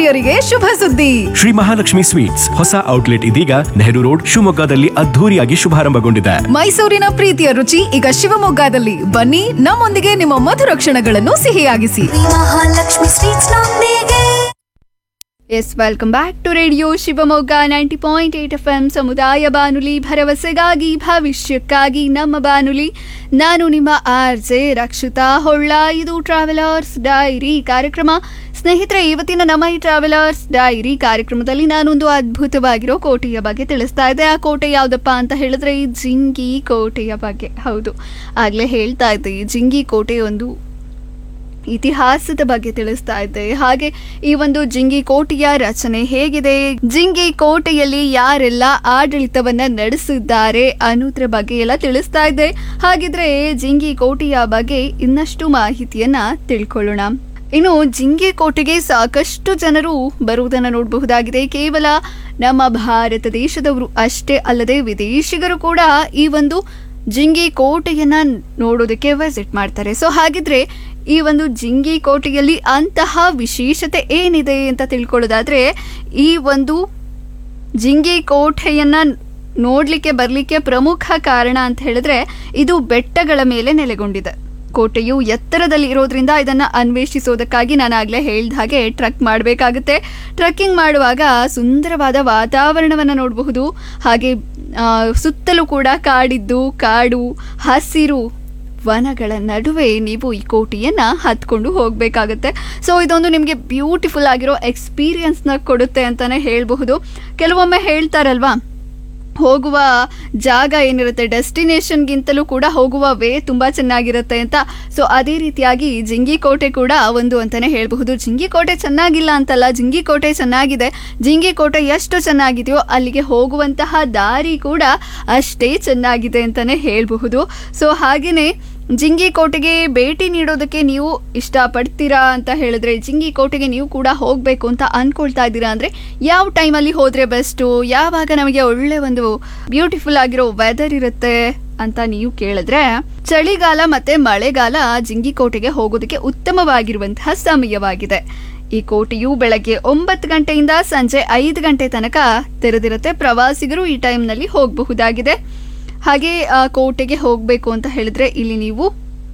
ಪ್ರಿಯರಿಗೆ ಶುಭ ಸುದ್ದಿ ಶ್ರೀ ಮಹಾಲಕ್ಷ್ಮಿ ಸ್ವೀಟ್ಸ್ ಹೊಸ ಔಟ್ಲೆಟ್ ಇದೀಗ ನೆಹರು ರೋಡ್ ಶಿವಮೊಗ್ಗದಲ್ಲಿ ಅದ್ಧೂರಿಯಾಗಿ ಶುಭಾರಂಭಗೊಂಡಿದೆ ಮೈಸೂರಿನ ಪ್ರೀತಿಯ ರುಚಿ ಈಗ ಶಿವಮೊಗ್ಗದಲ್ಲಿ ಬನ್ನಿ ನಮ್ಮೊಂದಿಗೆ ನಿಮ್ಮ ಮಧುರ ಕ್ಷಣಗಳನ್ನು ಸಿಹಿಯಾಗಿಸಿ ಮಹಾಲಕ್ಷ್ಮಿ ಸ್ವೀಟ್ಸ್ ನೊಂದಿಗೆ yes welcome back to radio Shivamogga ninety point eight F M ಸಮುದಾಯ ಬಾನುಲಿ ಭರವಸೆಗಾಗಿ ಭವಿಷ್ಯಕ್ಕಾಗಿ ನಮ್ಮ ಬಾನುಲಿ ನಾನು ನಿಮ್ಮ ಆರ್ ಜೆ ರಕ್ಷಿತಾ ಹೊಳ್ಳ ಇದು ಟ್ರಾವೆಲರ್ಸ್ ಡೈರಿ ಕಾರ್ಯಕ್ರಮ ಸ್ನೇಹಿತರೆ ಇವತ್ತಿನ ನಮ್ಮ ಈ ಟ್ರಾವೆಲರ್ಸ್ ಡೈರಿ ಕಾರ್ಯಕ್ರಮದಲ್ಲಿ ನಾನೊಂದು ಅದ್ಭುತವಾಗಿರೋ ಕೋಟೆಯ ಬಗ್ಗೆ ತಿಳಿಸ್ತಾ ಇದ್ದೆ ಆ ಕೋಟೆ ಯಾವುದಪ್ಪ ಅಂತ ಹೇಳಿದ್ರೆ ಈ ಜಿಂಗಿ ಕೋಟೆಯ ಬಗ್ಗೆ ಹೌದು ಆಗಲೇ ಹೇಳ್ತಾ ಇದ್ದೆ ಈ ಜಿಂಗಿ ಕೋಟೆ ಒಂದು ಇತಿಹಾಸದ ಬಗ್ಗೆ ತಿಳಿಸ್ತಾ ಇದ್ದೆ ಹಾಗೆ ಈ ಒಂದು ಜಿಂಗಿ ಕೋಟೆಯ ರಚನೆ ಹೇಗಿದೆ ಜಿಂಗಿ ಕೋಟೆಯಲ್ಲಿ ಯಾರೆಲ್ಲ ಆಡಳಿತವನ್ನ ನಡೆಸಿದ್ದಾರೆ ಅನ್ನೋದ್ರ ಬಗ್ಗೆ ಎಲ್ಲ ತಿಳಿಸ್ತಾ ಇದ್ದೆ ಹಾಗಿದ್ರೆ ಜಿಂಗಿ ಕೋಟೆಯ ಬಗ್ಗೆ ಇನ್ನಷ್ಟು ಮಾಹಿತಿಯನ್ನ ತಿಳ್ಕೊಳ್ಳೋಣ ಇನ್ನು ಜಿಂಗಿ ಕೋಟೆಗೆ ಸಾಕಷ್ಟು ಜನರು ಬರುವುದನ್ನು ನೋಡಬಹುದಾಗಿದೆ ಕೇವಲ ನಮ್ಮ ಭಾರತ ದೇಶದವರು ಅಷ್ಟೇ ಅಲ್ಲದೆ ವಿದೇಶಿಗರು ಕೂಡ ಈ ಒಂದು ಜಿಂಗಿ ಕೋಟೆಯನ್ನ ನೋಡೋದಕ್ಕೆ ವಿಸಿಟ್ ಮಾಡ್ತಾರೆ ಸೊ ಹಾಗಿದ್ರೆ ಈ ಒಂದು ಜಿಂಗಿ ಕೋಟೆಯಲ್ಲಿ ಅಂತಹ ವಿಶೇಷತೆ ಏನಿದೆ ಅಂತ ತಿಳ್ಕೊಳ್ಳೋದಾದ್ರೆ ಈ ಒಂದು ಜಿಂಗಿ ಕೋಟೆಯನ್ನ ನೋಡ್ಲಿಕ್ಕೆ ಬರ್ಲಿಕ್ಕೆ ಪ್ರಮುಖ ಕಾರಣ ಅಂತ ಹೇಳಿದ್ರೆ ಇದು ಬೆಟ್ಟಗಳ ಮೇಲೆ ನೆಲೆಗೊಂಡಿದೆ ಕೋಟೆಯು ಎತ್ತರದಲ್ಲಿ ಇರೋದ್ರಿಂದ ಇದನ್ನ ಅನ್ವೇಷಿಸೋದಕ್ಕಾಗಿ ನಾನು ಆಗ್ಲೇ ಹೇಳ್ದ ಹಾಗೆ ಟ್ರಕ್ ಮಾಡಬೇಕಾಗುತ್ತೆ ಟ್ರಕ್ಕಿಂಗ್ ಮಾಡುವಾಗ ಸುಂದರವಾದ ವಾತಾವರಣವನ್ನು ನೋಡಬಹುದು ಹಾಗೆ ಆ, ಸುತ್ತಲೂ ಕೂಡ ಕಾಡಿದ್ದು ಕಾಡು ಹಸಿರು ವನಗಳ ನಡುವೆ ನೀವು ಈ ಕೋಟೆಯನ್ನ ಹತ್ಕೊಂಡು ಹೋಗಬೇಕಾಗುತ್ತೆ ಸೊ ಇದೊಂದು ನಿಮಗೆ ಬ್ಯೂಟಿಫುಲ್ ಆಗಿರೋ ಎಕ್ಸ್ಪೀರಿಯನ್ಸ್ನ ಕೊಡುತ್ತೆ ಅಂತಾನೆ ಹೇಳಬಹುದು ಕೆಲವೊಮ್ಮೆ ಹೇಳ್ತಾರಲ್ವಾ ಹೋಗುವ ಜಾಗ ಏನಿರುತ್ತೆ ಡೆಸ್ಟಿನೇಷನ್ಗಿಂತಲೂ ಕೂಡ ಹೋಗುವ ವೇ ತುಂಬ ಚೆನ್ನಾಗಿರುತ್ತೆ ಅಂತ ಸೊ ಅದೇ ರೀತಿಯಾಗಿ ಜಿಂಗಿ ಕೋಟೆ ಕೂಡ ಒಂದು ಅಂತಾನೆ ಹೇಳಬಹುದು ಜಿಂಗಿ ಕೋಟೆ ಚೆನ್ನಾಗಿಲ್ಲ ಅಂತಲ್ಲ ಜಿಂಗಿ ಕೋಟೆ ಚೆನ್ನಾಗಿದೆ ಜಿಂಗಿ ಕೋಟೆ ಎಷ್ಟು ಚೆನ್ನಾಗಿದೆಯೋ ಅಲ್ಲಿಗೆ ಹೋಗುವಂತಹ ದಾರಿ ಕೂಡ ಅಷ್ಟೇ ಚೆನ್ನಾಗಿದೆ ಅಂತಾನೆ ಹೇಳಬಹುದು ಸೊ ಹಾಗೆಯೇ ಜಿಂಗಿ ಕೋಟೆಗೆ ಭೇಟಿ ನೀಡೋದಕ್ಕೆ ನೀವು ಇಷ್ಟಪಡ್ತೀರಾ ಅಂತ ಹೇಳಿದ್ರೆ ಜಿಂಗಿ ಕೋಟೆಗೆ ನೀವು ಕೂಡ ಹೋಗಬೇಕು ಅಂತ ಅನ್ಕೊಳ್ತಾ ಇದ್ದೀರಾ ಅಂದರೆ ಯಾವ ಟೈಮಲ್ಲಿ ಹೋದರೆ ಬೆಸ್ಟು ಯಾವಾಗ ನಮಗೆ ಒಳ್ಳೆ ಒಂದು ಬ್ಯೂಟಿಫುಲ್ ಆಗಿರೋ ವೆದರ್ ಇರುತ್ತೆ ಅಂತ ನೀವು ಕೇಳಿದ್ರೆ ಚಳಿಗಾಲ ಮತ್ತೆ ಮಳೆಗಾಲ ಜಿಂಗಿ ಕೋಟೆಗೆ ಹೋಗೋದಕ್ಕೆ ಉತ್ತಮವಾಗಿರುವಂತಹ ಸಮಯವಾಗಿದೆ ಈ ಕೋಟೆಯು ಬೆಳಗ್ಗೆ ಒಂಬತ್ತು ಗಂಟೆಯಿಂದ ಸಂಜೆ ಐದು ಗಂಟೆ ತನಕ ತೆರೆದಿರುತ್ತೆ ಪ್ರವಾಸಿಗರು ಈ ಟೈಮ್ನಲ್ಲಿ ಹೋಗಬಹುದಾಗಿದೆ ಹಾಗೆ ಆ, ಕೋಟೆಗೆ ಹೋಗಬೇಕು ಅಂತ ಹೇಳಿದ್ರೆ ಇಲ್ಲಿ ನೀವು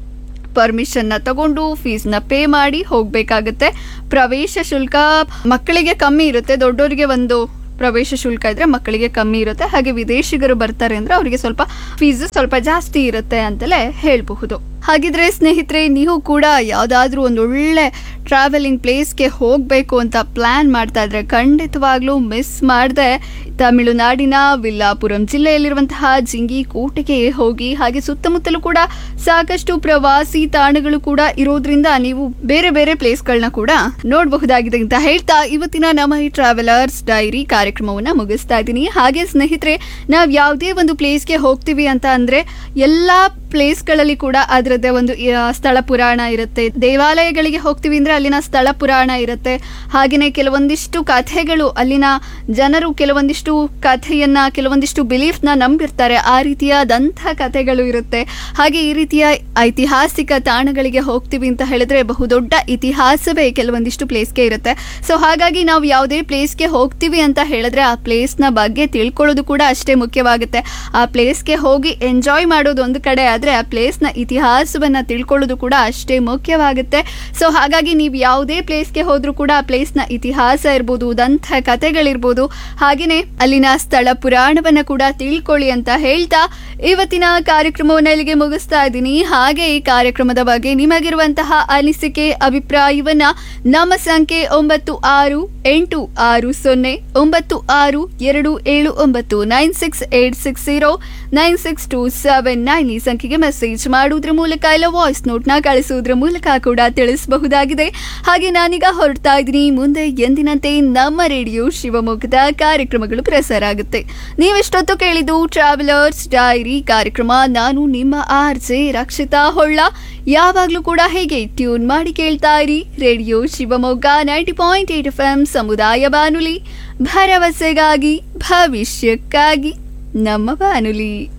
ಪರ್ಮಿಷನ್ನ ತಗೊಂಡು ಫೀಸ್ನ ಪೇ ಮಾಡಿ ಹೋಗಬೇಕಾಗುತ್ತೆ ಪ್ರವೇಶ ಶುಲ್ಕ ಮಕ್ಕಳಿಗೆ ಕಮ್ಮಿ ಇರುತ್ತೆ ದೊಡ್ಡವರಿಗೆ ಒಂದು ಪ್ರವೇಶ ಶುಲ್ಕ ಇದ್ರೆ ಮಕ್ಕಳಿಗೆ ಕಮ್ಮಿ ಇರುತ್ತೆ ಹಾಗೆ ವಿದೇಶಿಗರು ಬರ್ತಾರೆ ಅಂದ್ರೆ ಅವರಿಗೆ ಸ್ವಲ್ಪ ಫೀಸ್ ಸ್ವಲ್ಪ ಜಾಸ್ತಿ ಇರುತ್ತೆ ಅಂತಲೇ ಹೇಳಬಹುದು ಹಾಗಿದ್ರೆ ಸ್ನೇಹಿತರೆ ನೀವು ಕೂಡ ಯಾವುದಾದ್ರೂ ಒಂದು ಒಳ್ಳೆ ಟ್ರಾವೆಲಿಂಗ್ ಪ್ಲೇಸ್ಗೆ ಹೋಗಬೇಕು ಅಂತ ಪ್ಲಾನ್ ಮಾಡ್ತಾ ಇದ್ರೆ ಖಂಡಿತವಾಗ್ಲೂ ಮಿಸ್ ಮಾಡದೆ ತಮಿಳುನಾಡಿನ ವಿಲ್ಲಾಪುರಂ ಜಿಲ್ಲೆಯಲ್ಲಿರುವಂತಹ ಜಿಂಗಿ ಕೋಟೆಗೆ ಹೋಗಿ ಹಾಗೆ ಸುತ್ತಮುತ್ತಲೂ ಕೂಡ ಸಾಕಷ್ಟು ಪ್ರವಾಸಿ ತಾಣಗಳು ಕೂಡ ಇರೋದ್ರಿಂದ ನೀವು ಬೇರೆ ಬೇರೆ ಪ್ಲೇಸ್ಗಳನ್ನ ಕೂಡ ನೋಡಬಹುದಾಗಿದೆ ಅಂತ ಹೇಳ್ತಾ ಇವತ್ತಿನ ನಮ್ಮ ಈ ಟ್ರಾವೆಲರ್ಸ್ ಡೈರಿ ಕಾರ್ಯಕ್ರಮವನ್ನ ಮುಗಿಸ್ತಾ ಇದ್ದೀನಿ ಹಾಗೆ ಸ್ನೇಹಿತರೆ ನಾವು ಯಾವುದೇ ಒಂದು ಪ್ಲೇಸ್ಗೆ ಹೋಗ್ತೀವಿ ಅಂತ ಅಂದ್ರೆ ಎಲ್ಲಾ ಪ್ಲೇಸ್ಗಳಲ್ಲಿ ಕೂಡ ಅದರದ್ದೇ ಒಂದು ಆ, ಸ್ಥಳ ಪುರಾಣ ಇರುತ್ತೆ ದೇವಾಲಯಗಳಿಗೆ ಹೋಗ್ತೀವಿ ಅಂದ್ರೆ ಅಲ್ಲಿನ ಸ್ಥಳ ಪುರಾಣ ಇರುತ್ತೆ ಹಾಗೆಯೇ ಕೆಲವೊಂದಿಷ್ಟು ಕಥೆಗಳು ಅಲ್ಲಿನ ಜನರು ಕೆಲವೊಂದಿಷ್ಟು ಕಥೆಯನ್ನ ಕೆಲವೊಂದಿಷ್ಟು ಬಿಲೀಫ್ನ ನಂಬಿರ್ತಾರೆ ಆ ರೀತಿಯಾದಂಥ ಕಥೆಗಳು ಇರುತ್ತೆ ಹಾಗೆ ಈ ರೀತಿಯ ಐತಿಹಾಸಿಕ ತಾಣಗಳಿಗೆ ಹೋಗ್ತೀವಿ ಅಂತ ಹೇಳಿದ್ರೆ ಬಹುದೊಡ್ಡ ಇತಿಹಾಸವೇ ಕೆಲವೊಂದಿಷ್ಟು ಪ್ಲೇಸ್ಗೆ ಇರುತ್ತೆ ಸೊ ಹಾಗಾಗಿ ನಾವು ಯಾವುದೇ ಪ್ಲೇಸ್ಗೆ ಹೋಗ್ತೀವಿ ಅಂತ ಹೇಳಿದ್ರೆ ಆ ಪ್ಲೇಸ್ನ ಬಗ್ಗೆ ತಿಳ್ಕೊಳ್ಳೋದು ಕೂಡ ಅಷ್ಟೇ ಮುಖ್ಯವಾಗುತ್ತೆ ಆ ಪ್ಲೇಸ್ಗೆ ಹೋಗಿ ಎಂಜಾಯ್ ಮಾಡೋದು ಒಂದು ಕಡೆ ಆದರೆ ಆ ಪ್ಲೇಸ್ನ ಇತಿಹಾಸವನ್ನ ತಿಳ್ಕೊಳ್ಳೋದು ಕೂಡ ಅಷ್ಟೇ ಮುಖ್ಯವಾಗುತ್ತೆ ಸೊ ಹಾಗಾಗಿ ನೀವು ಯಾವುದೇ ಪ್ಲೇಸ್ಗೆ ಹೋದ್ರೂ ಕೂಡ ಆ ಪ್ಲೇಸ್ನ ಇತಿಹಾಸ ಇರ್ಬೋದು ದಂಥ ಕಥೆಗಳಿರ್ಬೋದು ಹಾಗೆಯೇ ಅಲ್ಲಿನ ಸ್ಥಳ ಪುರಾಣವನ್ನ ಕೂಡ ತಿಳ್ಕೊಳ್ಳಿ ಅಂತ ಹೇಳ್ತಾ ಇವತ್ತಿನ ಕಾರ್ಯಕ್ರಮವನ್ನು ಇಲ್ಲಿಗೆ ಮುಗಿಸ್ತಾ ಇದ್ದೀನಿ ಹಾಗೆ ಈ ಕಾರ್ಯಕ್ರಮದ ಬಗ್ಗೆ ನಿಮಗಿರುವಂತಹ ಅನಿಸಿಕೆ ಅಭಿಪ್ರಾಯವನ್ನ ನಮ್ಮ ಸಂಖ್ಯೆ ಒಂಬತ್ತು ಆರು ಎಂಟು ಆರು ಸೊನ್ನೆ ಒಂಬತ್ತು ಆರು ಎರಡು ಏಳು ಒಂಬತ್ತು nine six eight six zero nine six two seven nine ಈ ಸಂಖ್ಯೆಗೆ ಮೆಸೇಜ್ ಮಾಡುವುದ್ರ ಮೂಲಕ ಇಲ್ಲ ವಾಯ್ಸ್ ನೋಟ್ನ ಕಳಿಸುವುದರ ಮೂಲಕ ಕೂಡ ತಿಳಿಸಬಹುದಾಗಿದೆ ಹಾಗೆ ನಾನೀಗ ಹೊರಡ್ತಾ ಇದ್ದೀನಿ ಮುಂದೆ ಎಂದಿನಂತೆ ನಮ್ಮ ರೇಡಿಯೋ ಶಿವಮೊಗ್ಗದ ಕಾರ್ಯಕ್ರಮಗಳು ಪ್ರಸಾರ ಆಗುತ್ತೆ ನೀವೆಷ್ಟೊತ್ತು ಕೇಳಿದ್ದು ಟ್ರಾವೆಲರ್ಸ್ ಡೈರಿ ಕಾರ್ಯಕ್ರಮ ನಾನು ನಿಮ್ಮ ಆರ್ ಜೆ ರಕ್ಷಿತಾ ಹೊಳ್ಳ ಯಾವಾಗಲೂ ಕೂಡ ಹೇಗೆ ಟ್ಯೂನ್ ಮಾಡಿ ಕೇಳ್ತಾ ಇರಿ radio Shivamogga ninety point eight F M ಸಮುದಾಯ ಬಾನುಲಿ ಭರವಸೆಗಾಗಿ ಭವಿಷ್ಯಕ್ಕಾಗಿ ನಮ್ಮ ಬಾನುಲಿ